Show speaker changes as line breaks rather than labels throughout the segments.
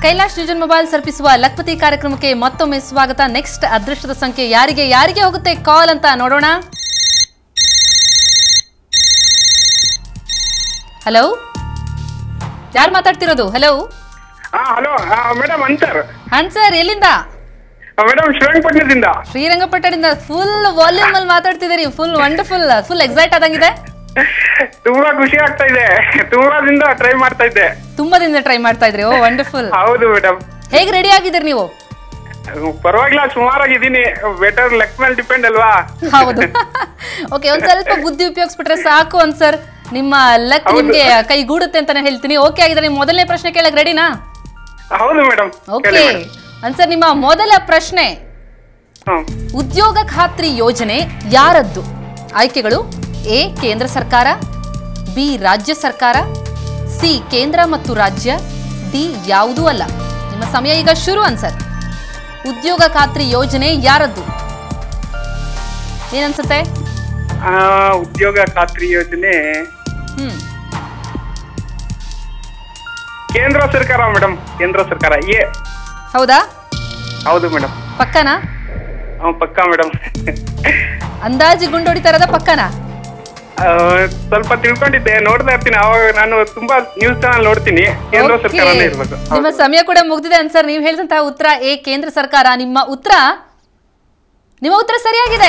Kailash ನ್ಯೂಜನ್ mobile ಸರ್ಪಿಸುವ ಲಕ್ಪತಿ ಕಾರ್ಯಕ್ರಮಕ್ಕೆ ಮತ್ತೊಮ್ಮೆ ಸ್ವಾಗತ ನೆಕ್ಸ್ಟ್ ಅದೃಷ್ಟದ ಸಂಖ್ಯೆ ಯಾರಿಗೆ ಯಾರಿಗೆ ಹೋಗುತ್ತೆ ಕಾಲ್ ಅಂತ ನೋಡೋಣ ಹಲೋ ಯಾರು ಮಾತಾಡ್ತಿರೋದು ಹಲೋ
ಹಾ ಹಲೋ ಮೇಡಮ್ ಅನ್ಸರ್
ಹಾನ್ ಸರ್ ಎಲ್ಲಿಂದ
ಮೇಡಮ್ ಶ್ರೀರಂಗಪಟ್ಟಣದಿಂದ
ಶ್ರೀರಂಗಪಟ್ಟಣದಿಂದ ಫುಲ್ ವಾಲ್ಯೂಮ್ ಅಲ್ಲಿ ಮಾತಾಡ್ತಿದ್ದೀರಿ ಫುಲ್ ವಂಡರ್ಫುಲ್ ಫುಲ್ ಎಕ್ಸೈಟ್ ಆದಂಗಿದೆ
ತುಂಬಾ ಖುಷಿ ಆಗ್ತಾ ಇದೆ ತುಂಬಾ ದಿನ ಟ್ರೈ ಮಾಡ್ತಾ ಇದ್ದೆ
ತುಂಬಾ ದಿನದಿಂದ ಟ್ರೈ ಮಾಡ್ತಾ ಇದ್ರಿ ಓ ವಂಡರ್ಫುಲ್
ಹೌದು ಮೇಡಮ್
ಹೇಗೆ ರೆಡಿ ಆಗಿದ್ದೀರಿ ನೀವು
ಪರವಾಗಿಲ್ಲ ಸುಮಾರಾಗಿದ್ದೀನಿ ಬೆಟರ್ ಲೆಕ್ ಮೇಲೆ ಡಿಪೆಂಡ್ ಅಲ್ವಾ
ಹೌದು ಓಕೆ ಒಂದ್ ಸ್ವಲ್ಪ ಬುದ್ಧಿ ಉಪಯೋಗಿಸ್ಬಿಟ್ರೆ ಸಾಕು ಅಂತ ಸರ್ ನಿಮ್ಮ ಲಕ್ ನಿಮ್ಗೆ ಕೈಗೂಡುತ್ತೆ ಅಂತಾನೆ ಹೇಳ್ತೀನಿ ಓಕೆ ಆಗಿದ್ರೆ ನಿಮ್ಮ ಮೊದಲನೇ ಪ್ರಶ್ನೆ ಕೇಳಕ್ ರೆಡಿನಾ
ಹೌದು ಮೇಡಮ್
ಓಕೆ ಅನ್ಸರ್ ನಿಮ್ಮ ಮೊದಲ ಪ್ರಶ್ನೆ
ಹ್ಮ್
ಉದ್ಯೋಗ ಖಾತ್ರಿ ಯೋಜನೆ ಯಾರದ್ದು ಆಯ್ಕೆಗಳು ಎ ಕೇಂದ್ರ ಸರ್ಕಾರ ಬಿ ರಾಜ್ಯ ಸರ್ಕಾರ ಸಿ ಕೇಂದ್ರ ಮತ್ತು ರಾಜ್ಯ ಡಿ ಯಾವುದೂ ಅಲ್ಲ ನಿಮ್ಮ ಸಮಯ ಈಗ ಶುರು ಅನ್ಸರ್ ಉದ್ಯೋಗ ಖಾತ್ರಿ ಯೋಜನೆ ಯಾರದ್ದು ಏನನ್ಸುತ್ತೆ
ಆ, ಉದ್ಯೋಗ ಖಾತ್ರಿ ಯೋಜನೆ
ಹ್ಮ್
ಕೇಂದ್ರ ಸರ್ಕಾರ ಮೇಡಮ್ ಕೇಂದ್ರ ಸರ್ಕಾರ ಎ
ಹೌದಾ
ಹೌದು ಮೇಡಮ್
ಪಕ್ಕನಾ
ಪಕ್ಕಾ ಮೇಡಮ್
ಅಂದಾಜು ಗುಂಡೊಡಿತಾ ಇರೋದ ಪಕ್ಕನಾ
ಸ್ವಲ್ಪ ತಿಳ್ಕೊಂಡಿದ್ದೆ ನೋಡ್ತಾ ಇರ್ತೀನಿ ಅವಾಗ ನಾನು ತುಂಬಾ ನ್ಯೂಸ್ ಚಾನಲ್ ನೋಡ್ತೀನಿ ಕೇಂದ್ರ
Okay.
ಸರ್ಕಾರನೇ ಇರ್ಬೇಕು
ನಿಮ್ಮ ಸಮಯ ಕೂಡ ಮುಗ್ದಿದೆ ಅನ್ಸರ್ ನೀವು ಹೇಳಿದಂತಹ ಉತ್ತರ ಎ ಕೇಂದ್ರ ಸರ್ಕಾರ ನಿಮ್ಮ ಉತ್ತರ ನಿಮ್ಮ ಉತ್ತರ ಸರಿಯಾಗಿದೆ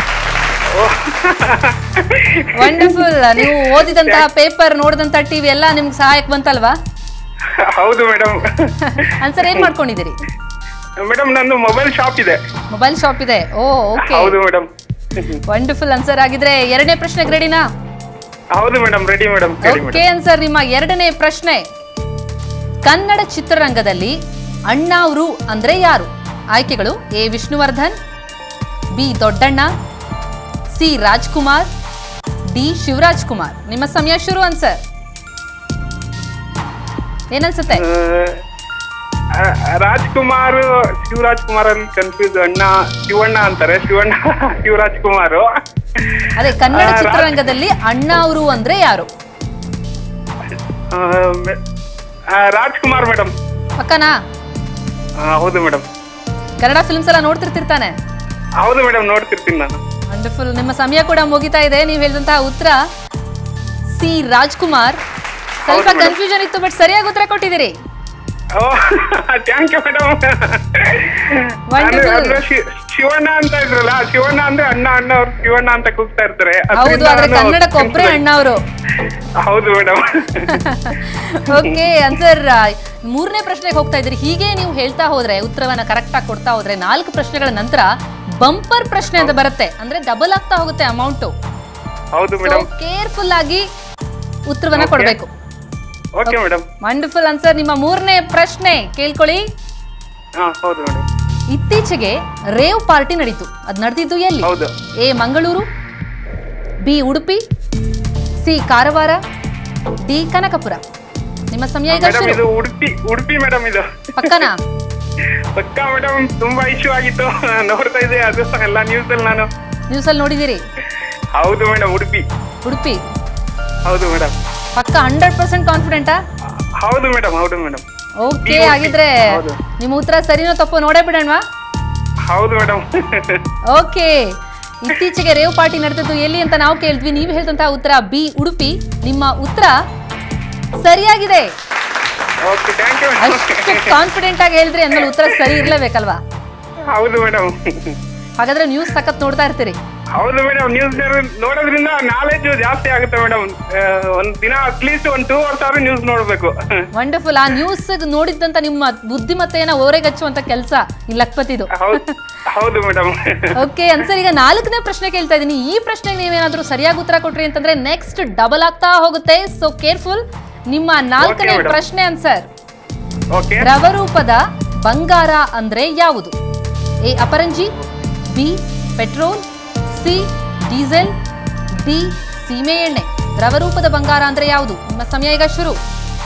ವಂಡರ್ಫುಲ್ ನೀವು ಓದಿದಂತಹ ಪೇಪರ್ ನೋಡಿದಂತಹ ಟಿವಿ ಎಲ್ಲ ನಿಮ್ಗೆ ಸಹಾಯಕ್ಕೆ ಬಂತಲ್ವಾ
ಹೌದು ಮೇಡಮ್
ಅನ್ಸರ್ ಏನ್ ಮಾಡ್ಕೊಂಡಿದ್ದೀರಿ
ಮೇಡಮ್ ನಂದು ಮೊಬೈಲ್ ಶಾಪ್ ಇದೆ
ಮೊಬೈಲ್ ಶಾಪ್ ಇದೆ ಓ ಓಕೆ
ಹೌದು ಮೇಡಮ್
ವಂಡರ್ಫುಲ್ ಅನ್ಸರ್ ಆಗಿದ್ರೆ ಎರಡನೇ ಪ್ರಶ್ನೆಗೆ ರೆಡಿನಾ
ಹೌದು madam ready madam ready
okay answer ನಿಮ್ಮ ಎರಡನೇ ಪ್ರಶ್ನೆ ಕನ್ನಡ ಚಿತ್ರರಂಗದಲ್ಲಿ ಅಣ್ಣಾವ್ರು ಅಂದ್ರೆ ಯಾರು ಆಯ್ಕೆಗಳು A Vishnuvardhan B Doddanna C Rajkumar D Shivaraj Kumar ನಿಮ್ಮ ಸಮಯ ಶುರು ಅನ್ಸರ್ ಏನನ್ಸುತ್ತೆ
ರಾಜ್ಕುಮಾರ್ ಶಿವರಾಜ್ ಕುಮಾರ್ ಅಲ್ಲಿ ಕನ್ಫ್ಯೂಸ್ ಅಣ್ಣ ಶಿವಣ್ಣ ಅಂತಾರೆ ಶಿವಣ್ಣ ಶಿವರಾಜ್ ಕುಮಾರ್
ಅದೇ ಕನ್ನಡ
ಆ, ರಾಜ್-
ಚಿತ್ರರಂಗದಲ್ಲಿ ಅಣ್ಣಾವ್ರು ಅಂದ್ರೆ ಯಾರು
ರಾಜ್ಕುಮಾರ್ ಮೇಡಮ್
ಪಕ್ಕನಾ
ಹೌದು ಮೇಡಮ್
ಕನ್ನಡ ಫಿಲ್ಮ್ಸ್ ಎಲ್ಲ ನೋಡ್ತಿರ್ತಿರ್ತಾನೆ
ಹೌದು ಮೇಡಮ್ ನೋಡ್ತಿರ್ತೀನಿ ನಾನು
ವಂಡರ್ಫುಲ್ ನಿಮ್ಮ ಸಮಯ ಕೂಡ ಮುಗಿತಾ ಇದೆ ನೀವು ಹೇಳಿದಂತಹ ಉತ್ತರ ಸಿ ರಾಜ್ಕುಮಾರ್ ಸ್ವಲ್ಪ
ಹೌದು madam.
ಕನ್ಫ್ಯೂಷನ್ ಇತ್ತು ಬಟ್ ಸರಿಯಾಗಿ ಉತ್ತರ ಕೊಟ್ಟಿದ್ದೀರಿ
thank you madam
Wonderful.
Shivanna ಅಂತ ಇದ್ರಲ್ಲ ಶಿವಣ್ಣ ಅಂದ್ರೆ ಅಣ್ಣ ಅಣ್ಣ ಅವ್ರು ಶಿವಣ್ಣ ಅಂತ ಕೂಗ್ತಾ ಇರ್ತಾರೆ
ಹೌದು
ಅದ್ರಿಂದ
ಆದ್ರೆ
ನಾನು
ಕನ್ನಡಕ್ಕೆ ಒಬ್ಬರೇ ಅಣ್ಣ ಅವರು
ಹೌದು ಮೇಡಮ್
ಓಕೆ ಅನ್ಸರ್ ಮೂರನೇ ಪ್ರಶ್ನೆಗೆ ಹೋಗ್ತಾ ಇದ್ದೀರಿ ಹೀಗೆ ನೀವು ಹೇಳ್ತಾ ಹೋದ್ರೆ ಉತ್ತರವನ್ನ ಕರೆಕ್ಟ್ ಆಗಿ ಕೊಡ್ತಾ ಹೋದ್ರೆ ನಾಲ್ಕು ಪ್ರಶ್ನೆಗಳ ನಂತರ ಬಂಪರ್ ಪ್ರಶ್ನೆ ಅಂತ ಬರುತ್ತೆ ಅಂದ್ರೆ ಡಬಲ್ ಆಗ್ತಾ ಹೋಗುತ್ತೆ ಅಮೌಂಟ್
ಹೌದು
ಸೊ
ಮೇಡಮ್
ಕೇರ್ಫುಲ್ ಆಗಿ ಉತ್ತರವನ್ನ
Okay.
ಕೊಡಬೇಕು
ಓಕೆ ಮೇಡಮ್
ವಂಡರ್ಫುಲ್ ಅನ್ಸರ್ ನಿಮ್ಮ ಮೂರನೇ ಪ್ರಶ್ನೆ ಕೇಳ್ಕೊಳ್ಳಿ
ಹಾ ಹೌದು ಮೇಡಮ್
ಇತ್ತೀಚೆಗೆ ರೇವ್ ಪಾರ್ಟಿ ನಡೀತು ಅದು ನಡೆದಿದ್ದು ಎಲ್ಲಿ
ಹೌದು
A Mangaluru B Udupi C Karwar D Kanakapura ನಿಮ್ಮ ಸಮಯ ಈಗ
ಮೇಡಮ್
ಶುರು
ಇದು ಉಡುಪಿ ಉಡುಪಿ ಮೇಡಮ್ ಇದು
ಪಕ್ಕನಾ
ಪಕ್ಕ ಮೇಡಮ್ ತುಂಬಾ ಇಶ್ಯೂ ಆಗಿತ್ತು ನೋಡ್ತಾ ಇದ್ದೆ ಅದು ಎಲ್ಲ ನ್ಯೂಸ್ ಅಲ್ಲಿ ನಾನು
ನ್ಯೂಸ್ ಅಲ್ಲಿ ನೋಡಿದಿರಿ
ಹೌದು ಮೇಡಮ್ ಉಡುಪಿ
ಉಡುಪಿ
ಹೌದು ಮೇಡಮ್
ಪಕ್ಕ ಹಂಡ್ರೆಡ್ ಪರ್ಸೆಂಟ್ ಕಾನ್ಫಿಡೆಂಟಾ
ಹೌದು ಮೇಡಮ್ ಹೌದು ಮೇಡಮ್
ಓಕೆ
ಉಡುಪಿ.
ಹಾಗಿದ್ರೆ
ಹೌದು.
ನಿಮ್ಮ ಉತ್ತರ ಸರಿನೋ ತಪ್ಪೋ ನೋಡೇ ಬಿಡೋಣವಾ
ಹೌದು ಮೇಡಮ್
ಓಕೆ ಇತ್ತೀಚೆಗೆ ರೇವ್ ಪಾರ್ಟಿ ನಡೆದದ್ದು ಎಲ್ಲಿ ಅಂತ ನಾವು ಕೇಳಿದ್ವಿ ನೀವು ಹೇಳಿದಂತಹ ಉತ್ತರ ಬಿ ಉಡುಪಿ ನಿಮ್ಮ ಉತ್ತರ ಸರಿಯಾಗಿದೆ
ಓಕೆ ಥ್ಯಾಂಕ್ ಯು
ಅಷ್ಟು ಕಾನ್ಫಿಡೆಂಟ್ ಆಗಿ ಹೇಳಿದ್ರೆ ಅಂದ್ಮೇಲೆ ಉತ್ತರ ಸರಿ ಇರ್ಲೇಬೇಕಲ್ವಾ
ಹೌದು ಮೇಡಮ್
ಹಾಗಾದ್ರೆ ನ್ಯೂಸ್ ಸಖತ್ ನೋಡ್ತಾ ಇರ್ತೀರಿ
ಹೌದು ಮೇಡಮ್ ನ್ಯೂಸ್ ನೋಡೋದ್ರಿಂದ ನಾಲೆಜ್ ಜಾಸ್ತಿ ಆಗುತ್ತೆ ಮೇಡಮ್ ಒಂದ್ ದಿನ ಅಟ್ಲೀಸ್ಟ್ ಒಂದ್ ಟೂ ಅವರ್ಸ್ ಆದ್ರೂ ನ್ಯೂಸ್ ನೋಡ್ಬೇಕು
ವಂಡರ್ಫುಲ್ ಆ ನ್ಯೂಸ್ ನೋಡಿದ್ದಂತ ನಿಮ್ಮ ಬುದ್ಧಿಮತ್ತೆಯನ್ನ ಓರೆಗಚ್ಚುವಂತ ಕೆಲಸ ಈ ಲಕ್ಪತಿದು
ಹೌದು ಹೌದು ಮೇಡಮ್
ಓಕೆ ಅನ್ಸರ್ ಈಗ ನಾಲ್ಕನೇ ಪ್ರಶ್ನೆ ಕೇಳ್ತಾ ಇದ್ದೀನಿ ಈ ಪ್ರಶ್ನೆಗೆ ನೀವೇನಾದ್ರೂ ಸರಿಯಾಗಿ ಉತ್ತರ ಕೊಟ್ರಿ ಅಂತಂದ್ರೆ ನೆಕ್ಸ್ಟ್ ಡಬಲ್ ಆಗ್ತಾ ಹೋಗುತ್ತೆ ಸೊ ಕೇರ್ಫುಲ್ ನಿಮ್ಮ ನಾಲ್ಕನೇ
madam.
ಪ್ರಶ್ನೆ ಅನ್ಸರ್
ಓಕೆ
ದ್ರವರೂಪದ ಬಂಗಾರ ಅಂದ್ರೆ ಯಾವುದು ಎ ಅಪರಂಜಿ B petrol C diesel D ಸೀಮೆ ಎಣ್ಣೆ ದ್ರವರೂಪದ ಬಂಗಾರ ಅಂದ್ರೆ ಯಾವುದು ನಿಮ್ಮ ಸಮಯ ಈಗ ಶುರು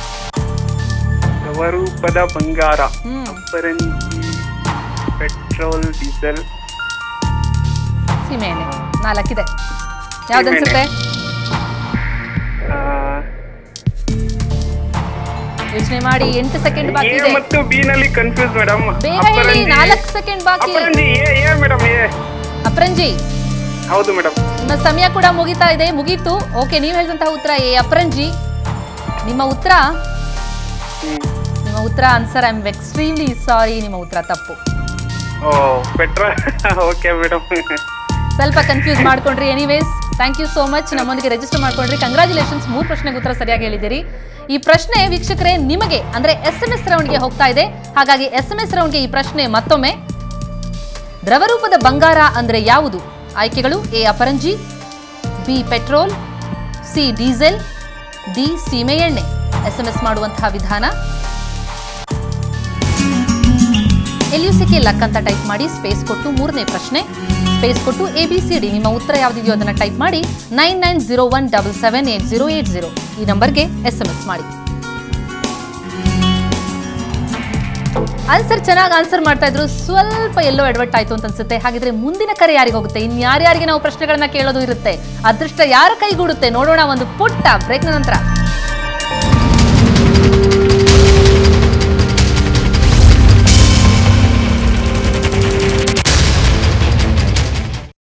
ನವರೂಪದ ಬಂಗಾರ
ಹ್ಮ್
ಅಪರಂಜಿ ಪೆಟ್ರೋಲ್ ಡೀಸೆಲ್
ಸೀಮೆ ಎಣ್ಣೆ ನಾಲ್ಕಿದೆ ಯಾವ್ದು
ಸೀಮೆಎಣ್ಣೆ.
ಅನ್ಸುತ್ತೆ ಯೋಚನೆ ಮಾಡಿ ಎಂಟು ಸೆಕೆಂಡ್ ಬಾಕಿ
ಎ
ಇದೆ
ಮತ್ತು ಬಿ ನಲ್ಲಿ ಕನ್ಫ್ಯೂಸ್ ಮೇಡಮ್
ಬೇಗ ಹೇಳಿ ನಾಲ್ಕು ಸೆಕೆಂಡ್ ಬಾಕಿ
ಅಪರಂಜಿ ಎ ಎ ಮೇಡಮ್ ಎ
ಅಪ್ರಂಜಿ
ಹೌದು ಮೇಡಮ್
ನಿಮ್ಮ ಸಮಯ ಕೂಡ ಮುಗಿತಾ ಇದೆ ಮುಗೀತು ಓಕೆ ನೀವು ಹೇಳಿದಂತಹ ಉತ್ತರ ಎ ಅಪ್ರಂಜಿ ನಿಮ್ಮ ಉತ್ತರ ನಿಮ್ಮ ಉತ್ತರ answer I am extremely sorry ನಿಮ್ಮ ಉತ್ತರ ತಪ್ಪು
ಓ ಪೆಟ್ರೋಲ್ ಓಕೆ ಮೇಡಮ್
ಸ್ವಲ್ಪ ಕನ್ಫ್ಯೂಸ್ ಮಾಡ್ಕೊಂಡ್ರಿ anyways thank you so much ನಮ್ಮೊಂದಿಗೆ ರಿಜಿಸ್ಟರ್ ಮಾಡ್ಕೊಂಡ್ರಿ ಕಂಗ್ರಾಚುಲೇಷನ್ಸ್ ಮೂರು ಪ್ರಶ್ನೆಗೆ ಉತ್ತರ ಸರಿಯಾಗಿ ಹೇಳಿದ್ದೀರಿ ಈ ಪ್ರಶ್ನೆ ವೀಕ್ಷಕರೇ ನಿಮಗೆ ಅಂದ್ರೆ ಎಸ್ ಎಂ ಎಸ್ ರೌಂಡ್ಗೆ ಹೋಗ್ತಾ ಇದೆ ಹಾಗಾಗಿ ಎಸ್ ಎಂ ಎಸ್ ರೌಂಡ್ಗೆ ಈ ಪ್ರಶ್ನೆ ಮತ್ತೊಮ್ಮೆ ದ್ರವರೂಪದ ಬಂಗಾರ ಅಂದ್ರೆ ಯಾವುದು ಆಯ್ಕೆಗಳು ಎ ಅಪರಂಜಿ B petrol C diesel D ಸೀಮೆ ಎಣ್ಣೆ ಎಸ್ ಎಂ ಎಸ್ ಮಾಡುವಂತಹ ವಿಧಾನ ಎಲ್ಯುಸಿಕೆ ಲಕ್ ಅಂತ ಟೈಪ್ ಮಾಡಿ ಸ್ಪೇಸ್ ಕೊಟ್ಟು ಮೂರನೇ ಪ್ರಶ್ನೆ ಸ್ಪೇಸ್ ಕೊಟ್ಟು ಎ ಬಿ ಸಿ ಡಿ ನಿಮ್ಮ ಉತ್ತರ ಯಾವುದಿದೆಯೋ ಅದನ್ನು ಟೈಪ್ ಮಾಡಿ nine nine zero one double seven eight zero eight zero ಈ ನಂಬರ್ಗೆ ಎಸ್ ಎಂ ಎಸ್ ಮಾಡಿ ಆನ್ಸರ್ ಚೆನ್ನಾಗಿ ಆನ್ಸರ್ ಮಾಡ್ತಾ ಇದ್ರು ಸ್ವಲ್ಪ ಎಲ್ಲೋ ಎಡವಟ್ ಆಯ್ತು ಅಂತ ಅನ್ಸುತ್ತೆ ಹಾಗಿದ್ರೆ ಮುಂದಿನ ಕರೆ ಯಾರಿಗೆ ಹೋಗುತ್ತೆ ಇನ್ಯಾರ್ಯಾರಿಗೆ ನಾವು ಪ್ರಶ್ನೆಗಳನ್ನ ಕೇಳೋದು ಇರುತ್ತೆ ಅದೃಷ್ಟ ಯಾರ ಕೈಗೂಡುತ್ತೆ ನೋಡೋಣ ಒಂದು ಪುಟ್ಟ ಬ್ರೇಕ್ನ ನಂತರ